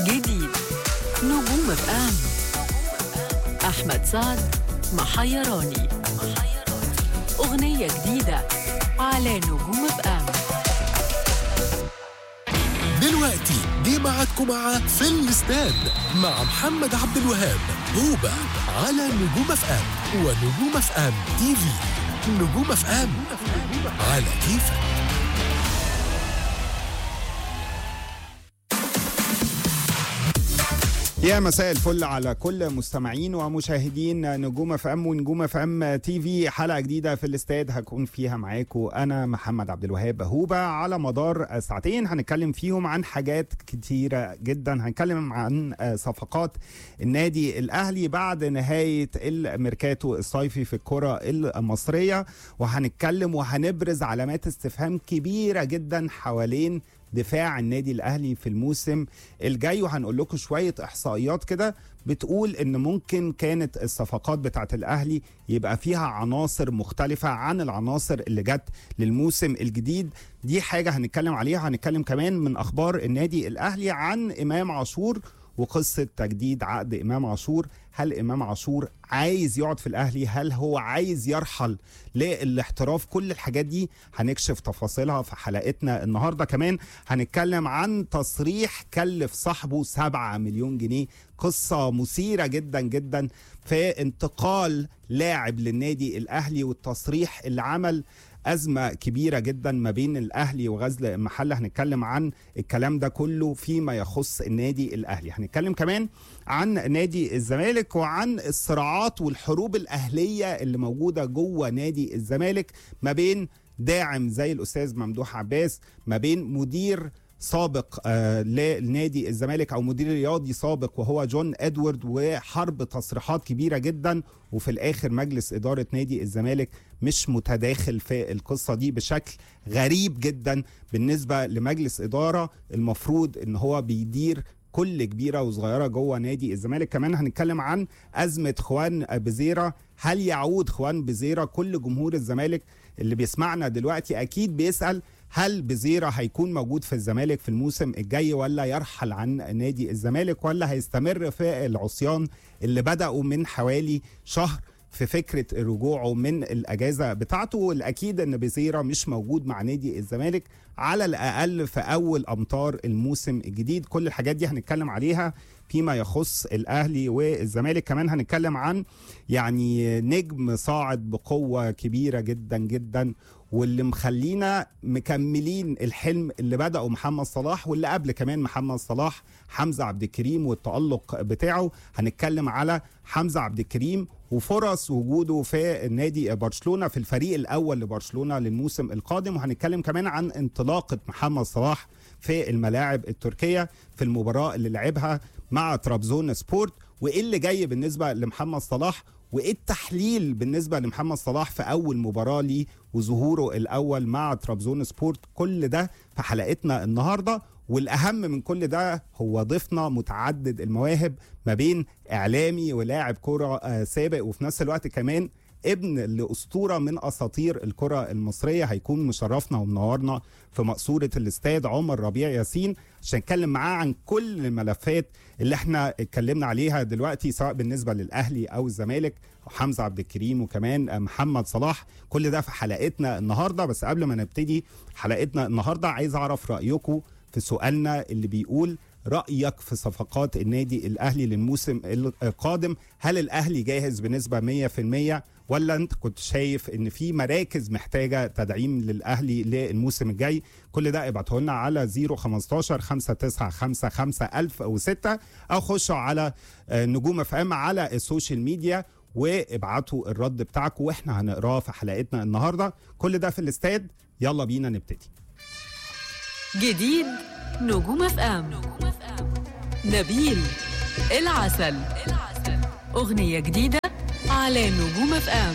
جديد نجوم اف ام احمد سعد محيراني اغنيه جديده على نجوم اف ام دلوقتي جه ميعادكم مع في الاستاد مع محمد عبد الوهاب هوبا على نجوم اف ام ونجوم اف ام تي في نجوم اف ام على كيفك يا مساء الفل على كل مستمعين ومشاهدين نجوم اف ام ونجوم اف ام تي في حلقه جديده في الاستاد هكون فيها معاكم انا محمد عبد الوهاب هوبا على مدار ساعتين هنتكلم فيهم عن حاجات كتيره جدا هنتكلم عن صفقات النادي الاهلي بعد نهايه الميركاتو الصيفي في الكره المصريه وهنتكلم وهنبرز علامات استفهام كبيره جدا حوالين دفاع النادي الاهلي في الموسم الجاي وهنقول لكم شويه احصائيات كده بتقول ان ممكن كانت الصفقات بتاعت الاهلي يبقى فيها عناصر مختلفه عن العناصر اللي جت للموسم الجديد دي حاجه هنتكلم عليها هنتكلم كمان من اخبار النادي الاهلي عن امام عاشور وقصه تجديد عقد امام عاشور هل امام عاشور عايز يقعد في الاهلي هل هو عايز يرحل للاحتراف كل الحاجات دي هنكشف تفاصيلها في حلقتنا النهارده كمان هنتكلم عن تصريح كلف صاحبه 7 مليون جنيه قصه مثيره جدا جدا في انتقال لاعب للنادي الاهلي والتصريح اللي عمل أزمة كبيرة جدا ما بين الأهلي وغزل المحلة هنتكلم عن الكلام ده كله فيما يخص النادي الأهلي هنتكلم كمان عن نادي الزمالك وعن الصراعات والحروب الأهلية اللي موجودة جوه نادي الزمالك ما بين داعم زي الأستاذ ممدوح عباس ما بين مدير سابق آه لنادي الزمالك او مدير رياضي سابق وهو جون ادوارد وحرب تصريحات كبيره جدا وفي الاخر مجلس اداره نادي الزمالك مش متداخل في القصه دي بشكل غريب جدا بالنسبه لمجلس اداره المفروض ان هو بيدير كل كبيره وصغيره جوه نادي الزمالك كمان هنتكلم عن ازمه خوان بزيره هل يعود خوان بزيره كل جمهور الزمالك اللي بيسمعنا دلوقتي اكيد بيسال هل بزيرة هيكون موجود في الزمالك في الموسم الجاي ولا يرحل عن نادي الزمالك ولا هيستمر في العصيان اللي بدأوا من حوالي شهر في فكرة رجوعه من الأجازة بتاعته والأكيد أن بزيرة مش موجود مع نادي الزمالك على الأقل في أول أمطار الموسم الجديد كل الحاجات دي هنتكلم عليها فيما يخص الأهلي والزمالك كمان هنتكلم عن يعني نجم صاعد بقوة كبيرة جدا جدا واللي مخلينا مكملين الحلم اللي بدأه محمد صلاح واللي قبل كمان محمد صلاح حمزة عبد الكريم والتألق بتاعه هنتكلم على حمزة عبد الكريم وفرص وجوده في نادي برشلونة في الفريق الأول لبرشلونة للموسم القادم وهنتكلم كمان عن انطلاقة محمد صلاح في الملاعب التركية في المباراة اللي لعبها مع ترابزون سبورت وإيه اللي جاي بالنسبة لمحمد صلاح وايه التحليل بالنسبه لمحمد صلاح في اول مباراه ليه وظهوره الاول مع ترابزون سبورت كل ده في حلقتنا النهارده والاهم من كل ده هو ضيفنا متعدد المواهب ما بين اعلامي ولاعب كره سابق وفي نفس الوقت كمان ابن لاسطوره من اساطير الكره المصريه هيكون مشرفنا ومنورنا في مقصوره الاستاد عمر ربيع ياسين عشان نتكلم معاه عن كل الملفات اللي احنا اتكلمنا عليها دلوقتي سواء بالنسبه للاهلي او الزمالك وحمزه عبد الكريم وكمان محمد صلاح كل ده في حلقتنا النهارده بس قبل ما نبتدي حلقتنا النهارده عايز اعرف رايكم في سؤالنا اللي بيقول رأيك في صفقات النادي الأهلي للموسم القادم هل الأهلي جاهز بنسبة 100% ولا أنت كنت شايف أن في مراكز محتاجة تدعيم للأهلي للموسم الجاي كل ده ابعته لنا على 015 5955 1006 أو خشوا على نجوم اف ام على السوشيال ميديا وابعتوا الرد بتاعكم واحنا هنقراه في حلقتنا النهارده كل ده في الاستاد يلا بينا نبتدي جديد نجوم اف ام نبيل العسل أغنية جديدة على نجوم اف ام